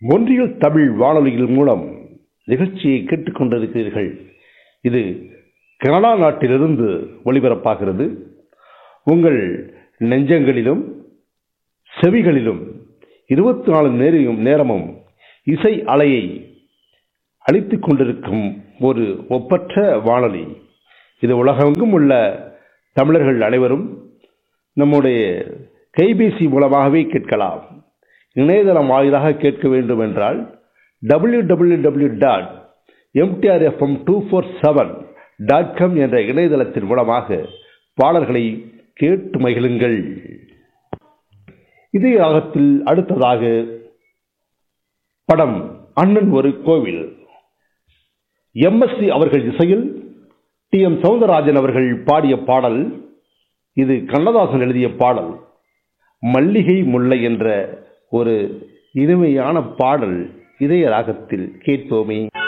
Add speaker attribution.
Speaker 1: ஒன்றியல் தமிழ் வானொலியில் மூலம் நிகழ்ச்சியை கேட்டுக்கொண்டிருக்கிறீர்கள் இது கனடா நாட்டிலிருந்து ஒளிபரப்பாகிறது உங்கள் நெஞ்சங்களிலும் செவிகளிலும் இருபத்தி நாலு நேரையும் நேரமும் இசை அலையை அளித்துக் கொண்டிருக்கும் ஒரு ஒப்பற்ற வானொலி இது உலகெங்கும் உள்ள தமிழர்கள் அனைவரும் நம்முடைய கைபேசி மூலமாகவே கேட்கலாம் இணையதளம் வாயிலாக கேட்க வேண்டும் என்றால் W W W dot MTRFM two four seven dot com என்ற இணையதளத்தின் மூலமாக பாடல்களை கேட்டு மகிழுங்கள் இதே ராகத்தில் அடுத்ததாக படம் அண்ணன் ஒரு கோவில் எம்எஸ்சி அவர்கள் இசையில் டி எம் சவுந்தரராஜன் அவர்கள் பாடிய பாடல் இது கண்ணதாசன் எழுதிய பாடல் மல்லிகை முல்லை என்ற ஒரு இனிமையான பாடல் இதய ராகத்தில் கேட்போமே